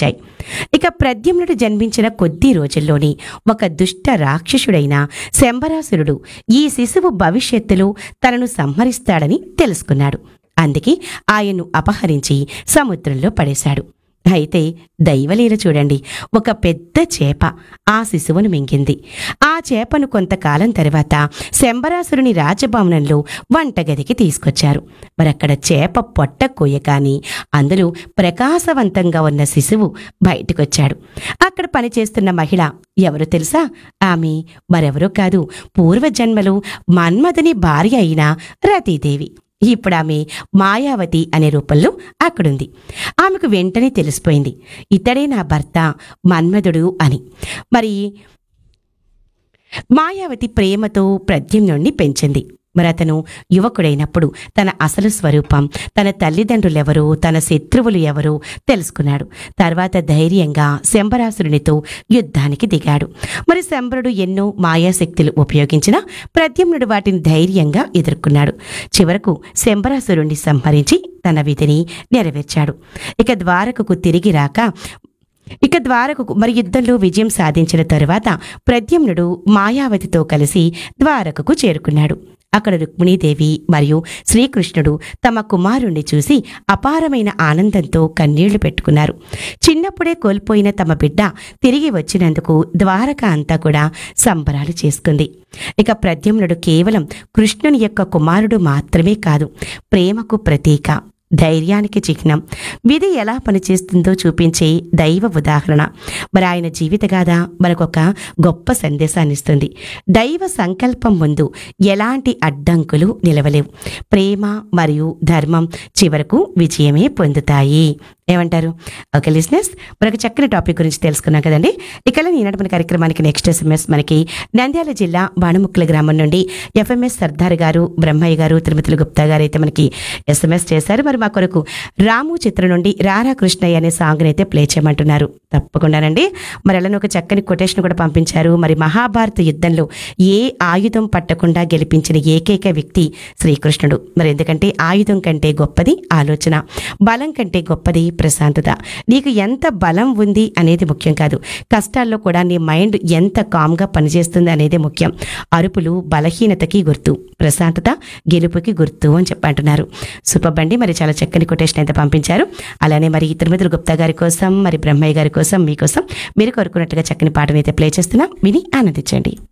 సంభవించాయి ఇక ప్రద్యుమ్నుడు జన్మించిన కొద్ది రోజుల్లోనే ఒక దుష్ట రాక్షసుడైన శంబరాసురుడు ఈ శిశువు భవిష్యత్తులో తనను సంహరిస్తాడని తెలుసుకున్నాడు అందుకే ఆయన్ను అపహరించి సముద్రంలో పడేశాడు అయితే దైవలీల చూడండి ఒక పెద్ద చేప ఆ శిశువును మింగింది ఆ చేపను కొంతకాలం తర్వాత శంబరాసురుని రాజభవనంలో వంటగదికి తీసుకొచ్చారు మరక్కడ చేప పొట్ట కొయ్యకాని అందులో ప్రకాశవంతంగా ఉన్న శిశువు బయటకొచ్చాడు అక్కడ పనిచేస్తున్న మహిళ ఎవరు తెలుసా ఆమె మరెవరో కాదు పూర్వజన్మలో మన్మథుని భార్య అయిన రతీదేవి ఇప్పుడు ఆమె మాయావతి అనే రూపంలో అక్కడుంది ఆమెకు వెంటనే తెలిసిపోయింది ఇతడే నా భర్త మన్మధుడు అని మరి మాయావతి ప్రేమతో ప్రద్యుమ్నుణ్ణి పెంచింది మరి అతను యువకుడైనప్పుడు తన అసలు స్వరూపం తన తల్లిదండ్రులెవరో తన శత్రువులు ఎవరో తెలుసుకున్నాడు తర్వాత ధైర్యంగా శంబరాసురునితో యుద్ధానికి దిగాడు మరి శంబరుడు ఎన్నో మాయాశక్తులు ఉపయోగించిన ప్రద్యుమ్నుడు వాటిని ధైర్యంగా ఎదుర్కొన్నాడు చివరకు శంబరాసురుణ్ణి సంహరించి తన విధిని నెరవేర్చాడు ఇక ద్వారకకు తిరిగి రాక ఇక ద్వారకకు మరి యుద్ధంలో విజయం సాధించిన తరువాత ప్రద్యుమ్నుడు మాయావతితో కలిసి ద్వారకకు చేరుకున్నాడు అక్కడ రుక్మిణీదేవి మరియు శ్రీకృష్ణుడు తమ కుమారుణ్ణి చూసి అపారమైన ఆనందంతో కన్నీళ్లు పెట్టుకున్నారు చిన్నప్పుడే కోల్పోయిన తమ బిడ్డ తిరిగి వచ్చినందుకు ద్వారక అంతా కూడా సంబరాలు చేసుకుంది ఇక ప్రద్యుమ్నుడు కేవలం కృష్ణుని యొక్క కుమారుడు మాత్రమే కాదు ప్రేమకు ప్రతీక ధైర్యానికి చిహ్నం విధి ఎలా పనిచేస్తుందో చూపించే దైవ ఉదాహరణ మరి ఆయన జీవితగాథ మనకొక గొప్ప సందేశాన్ని ఇస్తుంది దైవ సంకల్పం ముందు ఎలాంటి అడ్డంకులు నిలవలేవు ప్రేమ మరియు ధర్మం చివరకు విజయమే పొందుతాయి ఏమంటారు ఓకే లిస్నెస్ మరొక చక్కని టాపిక్ గురించి తెలుసుకున్నాం కదండి ఇక ఈనాటి మన కార్యక్రమానికి నెక్స్ట్ ఎస్ఎంఎస్ మనకి నంద్యాల జిల్లా బాణముక్కల గ్రామం నుండి ఎఫ్ఎంఎస్ సర్దార్ గారు బ్రహ్మయ్య గారు తిరుమతుల గుప్తా గారు అయితే మనకి ఎస్ఎంఎస్ చేశారు మరి మా కొరకు రాము చిత్రం నుండి రారా కృష్ణయ్య అనే సాంగ్ని అయితే ప్లే చేయమంటున్నారు తప్పకుండానండి మరి అలానే ఒక చక్కని కొటేషన్ కూడా పంపించారు మరి మహాభారత యుద్ధంలో ఏ ఆయుధం పట్టకుండా గెలిపించిన ఏకైక వ్యక్తి శ్రీకృష్ణుడు మరి ఎందుకంటే ఆయుధం కంటే గొప్పది ఆలోచన బలం కంటే గొప్పది ప్రశాంతత నీకు ఎంత బలం ఉంది అనేది ముఖ్యం కాదు కష్టాల్లో కూడా నీ మైండ్ ఎంత కామ్గా పనిచేస్తుంది అనేది ముఖ్యం అరుపులు బలహీనతకి గుర్తు ప్రశాంతత గెలుపుకి గుర్తు అని చెప్పంటున్నారు సూపర్ బండి మరి చాలా చక్కని కొటేషన్ అయితే పంపించారు అలానే మరి తిరుమతుల గుప్తా గారి కోసం మరి బ్రహ్మయ్య గారి కోసం మీకోసం మీరు కోరుకున్నట్టుగా చక్కని పాటనైతే ప్లే చేస్తున్నాం విని ఆనందించండి